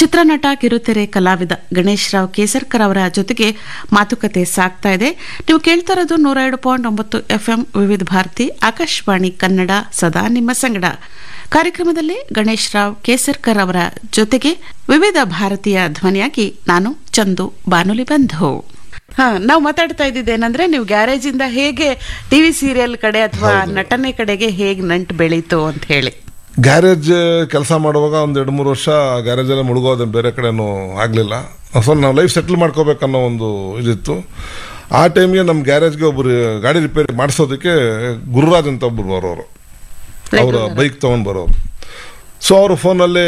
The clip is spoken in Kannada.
ಚಿತ್ರನಟ ಕಿರುತೆರೆ ಕಲಾವಿದ ಗಣೇಶ್ ರಾವ್ ಕೇಸರ್ಕರ್ ಅವರ ಜೊತೆಗೆ ಮಾತುಕತೆ ಸಾಗ್ತಾ ಇದೆ ನೀವು ಕೇಳ್ತಾ ಇರೋದು ನೂರ ಎರಡು ಪಾಯಿಂಟ್ ಒಂಬತ್ತು ಎಫ್ಎಂ ವಿವಿಧ ಭಾರತಿ ಆಕಾಶವಾಣಿ ಕನ್ನಡ ಸದಾ ನಿಮ್ಮ ಸಂಗಡ ಕಾರ್ಯಕ್ರಮದಲ್ಲಿ ಗಣೇಶ್ ರಾವ್ ಕೇಸರ್ಕರ್ ಅವರ ಜೊತೆಗೆ ವಿವಿಧ ಭಾರತೀಯ ಧ್ವನಿಯಾಗಿ ನಾನು ಚಂದು ಬಾನುಲಿ ಬಂಧು ಹಾ ನಾವು ಮಾತಾಡ್ತಾ ಇದ್ದಿದ್ದೇನಂದ್ರೆ ನೀವು ಗ್ಯಾರೇಜ್ ಇಂದ ಹೇಗೆ ಟಿವಿ ಸೀರಿಯಲ್ ಕಡೆ ಅಥವಾ ನಟನೆ ಕಡೆಗೆ ಹೇಗೆ ನಂಟು ಬೆಳೀತು ಅಂತ ಹೇಳಿ ಗ್ಯಾರೇಜ್ ಕೆಲಸ ಮಾಡುವಾಗ ಒಂದು ಎರಡು ಮೂರು ವರ್ಷ ಗ್ಯಾರೇಜಲ್ಲೇ ಮುಳುಗೋದು ಬೇರೆ ಕಡೆನೂ ಆಗಲಿಲ್ಲ ಸೊ ನಾವು ಲೈಫ್ ಸೆಟ್ಲ್ ಮಾಡ್ಕೋಬೇಕನ್ನೋ ಒಂದು ಇದಿತ್ತು ಆ ಟೈಮ್ಗೆ ನಮ್ಮ ಗ್ಯಾರೇಜ್ಗೆ ಒಬ್ಬರು ಗಾಡಿ ರಿಪೇರಿ ಮಾಡಿಸೋದಕ್ಕೆ ಗುರುರಾಜ್ ಅಂತ ಒಬ್ಬರು ಬರೋರು ಅವರ ಬೈಕ್ ತೊಗೊಂಡು ಬರೋರು ಸೊ ಅವರು ಫೋನಲ್ಲಿ